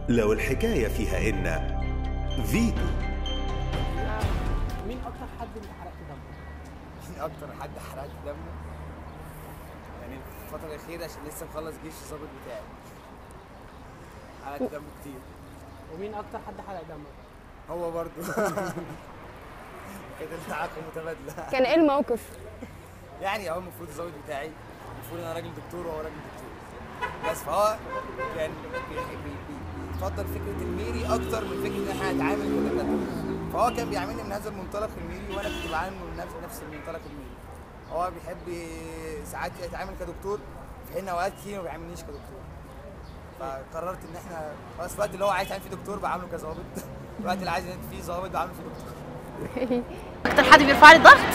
لو الحكاية فيها إن فيتو مين اكتر حد انت حرقت دمه؟ مين اكتر حد حرقت دمه يعني الفترة الأخيرة عشان لسه مخلص جيش الظابط بتاعي حرقت دمه كتير ومين اكتر حد حرق دمك؟ هو برضو كده العلاقة متبادلة كان ايه الموقف؟ يعني هو المفروض الظابط بتاعي المفروض انا راجل دكتور وهو راجل دكتور بس فهو كان بي- بي- بي- بيفضل فكره الميري اكتر من فكره ان احنا نتعامل كلنا فهو كان بيعاملني من هذا المنطلق الميري وانا كنت بعامل من نفس نفس المنطلق الميري هو بيحب ي- ساعات يتعامل كدكتور في حين اوقات كتير ما بيعاملنيش كدكتور فقررت ان احنا خلاص الوقت اللي هو عايز يتعامل فيه دكتور بعامله كظابط الوقت اللي عايز يتعامل فيه ظابط بعامله فيه دكتور اكتر حد بيرفع لي الضغط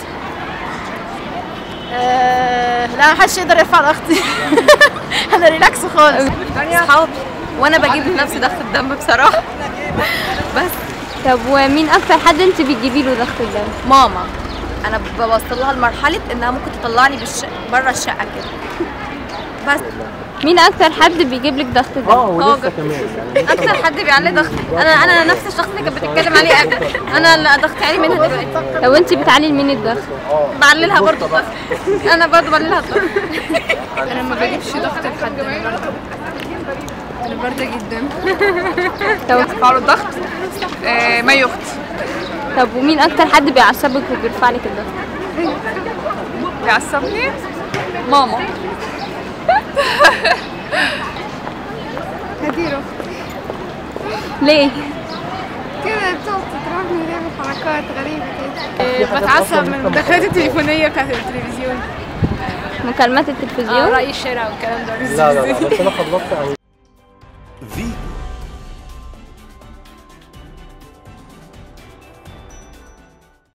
آه لا محدش يقدر يرفع ضغطي انا ريلاكس خالص اصحابي وانا بجيب لنفسي ضغط الدم بصراحه بس طب ومين اكتر حد انت بتجيبي له ضغط الدم؟ ماما انا بوصل لها لمرحله انها ممكن تطلعني بالش... بره الشقه كده بس مين اكتر حد بيجيب لك ضغط الدم؟ هو اكتر حد بيعلي ضغطي انا انا نفس الشخص اللي كانت بتتكلم عليه قبل انا اللي ضغطي عالي منها دلوقتي طب انت بتعلي لمين الضغط؟ بعللها برضه الضغط انا برضه بعللها الضغط انا ما بجيبش ضغط لحد انا برضه انا بارده جدا طب ارفع له الضغط آه مي اختي طب ومين اكتر حد بيعصبك وبيرفع لك الضغط؟ بيعصبني ماما هدير اختي ليه؟ كده بتقعد تضربني تعمل حركات غريبه كده بتعصب من المداخلات التليفونيه بتاعت التلفزيون مكالمات التلفزيون؟ رأي الشارع والكلام ده لا لا لا بس انا خلصت يعني